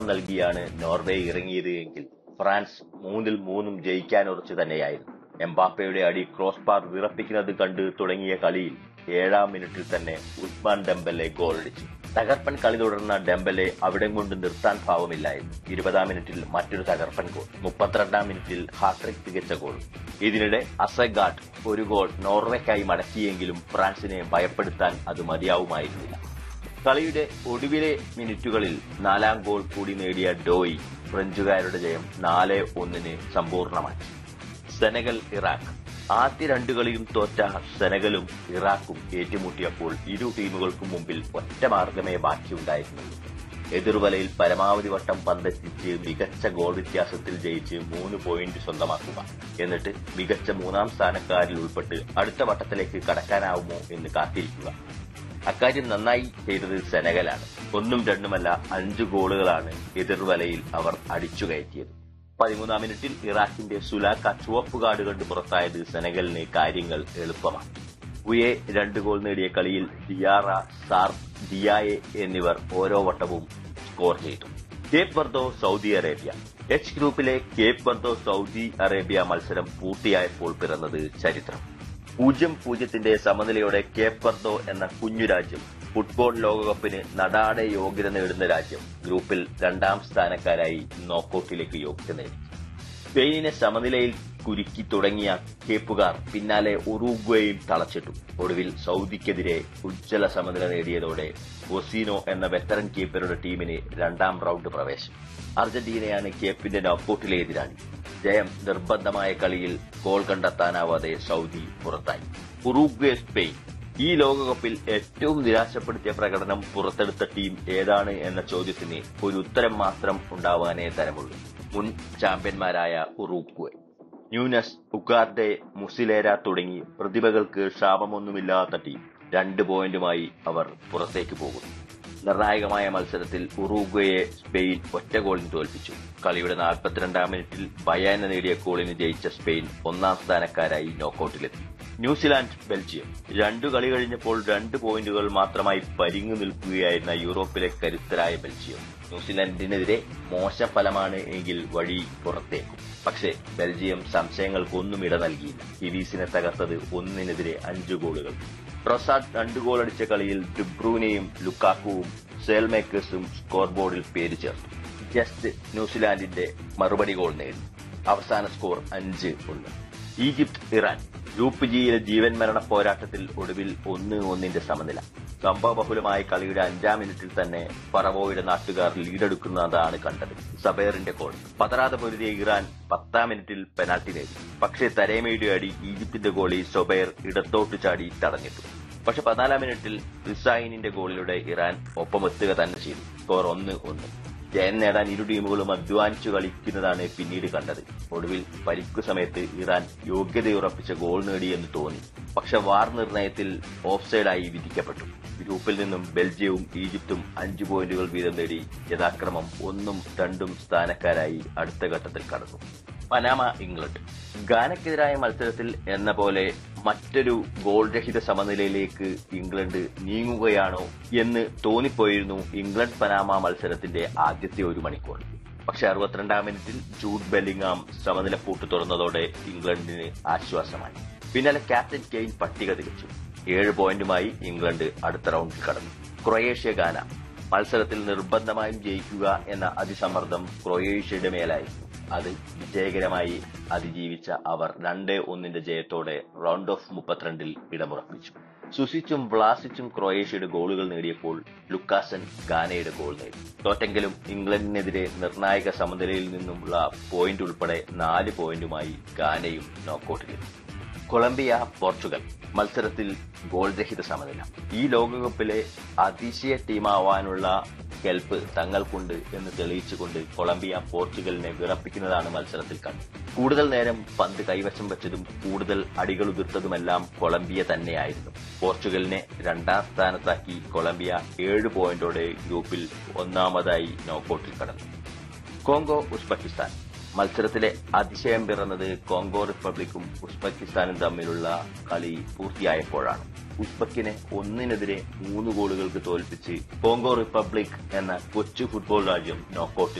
നൽകിയാണ് നോർവേ ഇറങ്ങിയത് എങ്കിൽ ഫ്രാൻസ് മൂന്നിൽ മൂന്നും ജയിക്കാൻ ഉറച്ചു തന്നെയായിരുന്നു എംബാപ്പയുടെ അടി ക്രോസ് ബാർ വിറപ്പിക്കുന്നത് കണ്ട് തുടങ്ങിയ കളിയിൽ ഏഴാം മിനിറ്റിൽ തന്നെ ഉസ്മാൻ ഡെമ്പലെ ഗോളടിച്ചു തകർപ്പൻ കളി തുടർന്ന ഡെമ്പലെ അവിടം കൊണ്ട് നിർത്താൻ ഭാവമില്ലായിരുന്നു ഇരുപതാം മിനിറ്റിൽ മറ്റൊരു തകർപ്പൻ ഗോൾ മുപ്പത്തിരണ്ടാം മിനിറ്റിൽ ഹാട്രിക് തികച്ച ഗോൾ ഇതിനിടെ അസഗാട്ട് ഒരു ഗോൾ നോർവേക്കായി മടക്കിയെങ്കിലും ഫ്രാൻസിനെ ഭയപ്പെടുത്താൻ അത് മതിയാവുമായിരുന്നില്ല കളിയുടെ ഒടുവിലെ മിനിറ്റുകളിൽ നാലാം ഗോൾ കൂടി നേടിയ ഡോയി ഫ്രഞ്ചുകാരുടെ ജയം നാല് ഒന്നിന് സമ്പൂർണമാക്കി സെനഗൽ ഇറാഖ് ആദ്യ രണ്ടു കളിയും തോറ്റ സെനഗലും ഇറാഖും ഏറ്റുമുട്ടിയപ്പോൾ ഇരു ടീമുകൾക്കും മുമ്പിൽ ഒറ്റ മാർഗമേ ബാക്കിയുണ്ടായിരുന്നുള്ളൂ എതിർവലയിൽ പരമാവധി വട്ടം പന്തെത്തിച്ച് മികച്ച ഗോൾ വ്യത്യാസത്തിൽ ജയിച്ച് മൂന്ന് പോയിന്റ് സ്വന്തമാക്കുക എന്നിട്ട് മികച്ച മൂന്നാം സ്ഥാനക്കാരിൽ ഉൾപ്പെട്ട് അടുത്ത വട്ടത്തിലേക്ക് കടക്കാനാവുമോ എന്ന് കാത്തിരിക്കുക അക്കാര്യം നന്നായി ചെയ്തത് സെനഗലാണ് ഒന്നും രണ്ടുമല്ല അഞ്ച് ഗോളുകളാണ് എതിർവലയിൽ അവർ അടിച്ചുകയറ്റിയത് പതിമൂന്നാം മിനിറ്റിൽ ഇറാഖിന്റെ സുലാക്ക ചുവപ്പ് കാർഡ് കണ്ട് പുറത്തായത് സെനഗലിന് കാര്യങ്ങൾ എളുപ്പമാക്കി ഉയെ രണ്ട് ഗോൾ നേടിയ കളിയിൽ ദിയാറ സാർ ദിയായെ എന്നിവർ ഓരോ വട്ടവും സ്കോർ ചെയ്തു Cape Verde Saudi Arabia H ഗ്രൂപ്പിലെ കേപ്പ് വർദോ സൗദി അറേബ്യ മത്സരം പൂർത്തിയായപ്പോൾ പിറന്നത് ചരിത്രം പൂജ്യം പൂജ്യത്തിന്റെ സമനിലയോടെ കേപ്പ് വർദോ എന്ന കുഞ്ഞു രാജ്യം ഫുട്ബോൾ ലോകകപ്പിന് നടാടെ യോഗ്യത നേടുന്ന രാജ്യം ഗ്രൂപ്പിൽ രണ്ടാം സ്ഥാനക്കാരായി നോക്കൌട്ടിലേക്ക് യോഗ്യത നേടി സ്പെയിനിനെ സമനിലയിൽ കുരുക്കി തുടങ്ങിയ കേപ്പുകാർ പിന്നാലെ ഉറുഗ്വേയും തളച്ചിട്ടു ഒടുവിൽ സൗദിക്കെതിരെ ഉജ്ജ്വല സമനില നേടിയതോടെ ഒസീനോ എന്ന വെറ്ററൻ കീപ്പറുടെ ടീമിന് രണ്ടാം റൌണ്ട് പ്രവേശം അർജന്റീനയാണ് കേപ്പിന്റെ നോക്കൌട്ടിലെ എതിരാളി ജയം നിർബന്ധമായ കളിയിൽ ഗോൾ കണ്ടെത്താനാവാതെ സൗദി പുറത്തായി ഉറുഗ്വേ സ്പെയിൻ ഈ ലോകകപ്പിൽ ഏറ്റവും നിരാശപ്പെടുത്തിയ പ്രകടനം പുറത്തെടുത്ത ടീം ഏതാണ് എന്ന ചോദ്യത്തിന് ഒരു ഉത്തരം മാത്രം ഉണ്ടാവാനേ തരമുള്ളൂ മുൻ ചാമ്പ്യന്മാരായ ഉറുഗ്വേ ന്യൂനസ് ഉഗാർഡെ മുസിലേര തുടങ്ങി പ്രതിഭകൾക്ക് ക്ഷാമമൊന്നുമില്ലാത്ത ടീം രണ്ട് പോയിന്റുമായി അവർ പുറത്തേക്ക് പോകുന്നു നിർണായകമായ മത്സരത്തിൽ ഉറുഗ്വയെ സ്പെയിൻ ഒറ്റ ഗോളിന് തോൽപ്പിച്ചു കളിയുടെ നാൽപ്പത്തിരണ്ടാം മിനിറ്റിൽ ബയാന നേടിയ ഗോളിന് ജയിച്ച സ്പെയിൻ ഒന്നാം സ്ഥാനക്കാരായി നോക്കൌട്ടിലെത്തി ന്യൂസിലാൻഡ് ബെൽജിയം രണ്ടു കളി കഴിഞ്ഞപ്പോൾ രണ്ട് പോയിന്റുകൾ മാത്രമായി പരിങ്ങു നിൽക്കുകയായിരുന്ന യൂറോപ്പിലെ കരുത്തരായ ബെൽജിയം ന്യൂസിലാൻഡിനെതിരെ മോശം ഫലമാണ് എങ്കിൽ വഴി പുറത്തേക്കും പക്ഷേ ബെൽജിയം സംശയങ്ങൾക്കൊന്നും ഇട നൽകിയില്ല കിവീസിനെ തകർത്തത് ഒന്നിനെതിരെ അഞ്ചു ഗോളുകൾ ട്രൊസാഡ് രണ്ട് ഗോൾ അടിച്ച കളിയിൽ ഡുബ്രൂനെയും ലുക്കാക്കുവും സെയിൽമേക്കേഴ്സും സ്കോർ ബോർഡിൽ പേര് ചേർത്തു ജസ്റ്റ് ന്യൂസിലാൻഡിന്റെ മറുപടി ഗോൾ നേടി അവസാന സ്കോർ അഞ്ച് ഒന്ന് ഈജിപ്ത് ഇറാൻ ഗ്രൂപ്പ് ജിയിലെ ജീവൻ മരണ പോരാട്ടത്തിൽ ഒടുവിൽ ഒന്ന് ഒന്നിന്റെ സമനില സംഭവബഹുലമായ കളിയുടെ അഞ്ചാം മിനിറ്റിൽ തന്നെ ഫറവോയുടെ നാട്ടുകാർ ലീഡെടുക്കുന്നതാണ് കണ്ടത് സബേറിന്റെ ഗോൾ പതറാതെ പൊരുതിയ ഇറാൻ പത്താം മിനിറ്റിൽ പെനാൽറ്റി നേടി പക്ഷേ തരേമയുടെ അടി ഈജിപ്തിന്റെ ഗോളി സൊബൈർ ഇടത്തോട്ട് ചാടി തടഞ്ഞിട്ടു പക്ഷെ പതിനാലാം മിനിറ്റിൽ റിസൈനിന്റെ ഗോളിലൂടെ ഇറാൻ ഒപ്പമെത്തുക തന്നെ ചെയ്തു സ്കോർ ഒന്ന് ഒന്ന് ജയം നേടാൻ ഇരു ടീമുകളും അധ്വാനിച്ചു കളിക്കുന്നതാണ് പിന്നീട് കണ്ടത് ഒടുവിൽ പരിക്കു സമയത്ത് ഇറാൻ യോഗ്യതയുറപ്പിച്ച ഗോൾ നേടിയെന്ന് തോന്നി പക്ഷെ വാർ നിർണയത്തിൽ ഓഫ്സൈഡായി വിധിക്കപ്പെട്ടു ഗ്രൂപ്പിൽ നിന്നും ബെൽജിയവും ഈജിപ്തും അഞ്ചു പോയിന്റുകൾ വീതം നേടി യഥാക്രമം ഒന്നും രണ്ടും സ്ഥാനക്കാരായി അടുത്ത ഘട്ടത്തിൽ കടന്നു പനാമ ഇംഗ്ലണ്ട് ഗാനക്കെതിരായ മത്സരത്തിൽ എന്ന പോലെ മറ്റൊരു ഗോൾ രഹിത സമനിലയിലേക്ക് ഇംഗ്ലണ്ട് നീങ്ങുകയാണോ എന്ന് തോന്നിപ്പോയിരുന്നു ഇംഗ്ലണ്ട് പനാമ മത്സരത്തിന്റെ ആദ്യത്തെ ഒരു മണിക്കൂർ പക്ഷെ അറുപത്തിരണ്ടാം മിനിറ്റിൽ ജൂഡ് ബെല്ലിംഗാം സമനില പൂട്ട് തുറന്നതോടെ ഇംഗ്ലണ്ടിന് ആശ്വാസമായി പിന്നാലെ ക്യാപ്റ്റൻ കെയ്ൻ പട്ടിക തികച്ചു ഏഴ് പോയിന്റുമായി ഇംഗ്ലണ്ട് അടുത്ത റൌണ്ടിൽ കടന്നു ക്രൊയേഷ്യ ഗാന മത്സരത്തിൽ നിർബന്ധമായും ജയിക്കുക എന്ന അതിസമ്മർദ്ദം ക്രൊയേഷ്യയുടെ മേലായിരുന്നു അത് വിജയകരമായി അതിജീവിച്ച അവർ രണ്ട് ഒന്നിന്റെ ജയത്തോടെ റൗണ്ട് ഓഫ് മുപ്പത്തിരണ്ടിൽ ഇടമുറപ്പിച്ചു സുസിച്ചും വ്ളാസിച്ചും ക്രൊയേഷ്യയുടെ ഗോളുകൾ നേടിയപ്പോൾ ലുക്കാസൻ ഗാനയുടെ ഗോൾ നേടി തോറ്റെങ്കിലും ഇംഗ്ലണ്ടിനെതിരെ നിർണായക സമനിലയിൽ നിന്നുമുള്ള പോയിന്റ് ഉൾപ്പെടെ നാല് പോയിന്റുമായി ഗാനയും നോക്കൌട്ടിലെത്തി കൊളംബിയ പോർച്ചുഗൽ മത്സരത്തിൽ ഗോൾ രഹിത സമനില ഈ ലോകകപ്പിലെ അതിശയ ടീമാവാനുള്ള കെൽപ്പ് തങ്ങൾക്കുണ്ട് എന്ന് തെളിയിച്ചുകൊണ്ട് കൊളംബിയ പോർച്ചുഗലിനെ വിറപ്പിക്കുന്നതാണ് മത്സരത്തിൽ കണ്ടത് കൂടുതൽ നേരം പന്ത് കൈവശം വെച്ചതും കൂടുതൽ അടികൾ ഉതിർത്തതുമെല്ലാം കൊളംബിയ തന്നെയായിരുന്നു പോർച്ചുഗലിനെ രണ്ടാം സ്ഥാനത്താക്കി കൊളംബിയ ഏഴ് പോയിന്റോടെ ഗ്രൂപ്പിൽ ഒന്നാമതായി നോക്കൌട്ടിൽ കടന്നു കോങ്കോ ഉസ്ബെക്കിസ്ഥാൻ മത്സരത്തിലെ അതിശയം പിറന്നത് കോങ്കോ റിപ്പബ്ലിക്കും ഉസ്ബെക്കിസ്ഥാനും തമ്മിലുള്ള കളി പൂർത്തിയായപ്പോഴാണ് ഉസ്ബക്കിനെ ഒന്നിനെതിരെ മൂന്ന് ഗോളുകൾക്ക് തോൽപ്പിച്ച് കോങ്കോ റിപ്പബ്ലിക് എന്ന കൊച്ചു ഫുട്ബോൾ രാജ്യം നോക്കൌട്ടിൽ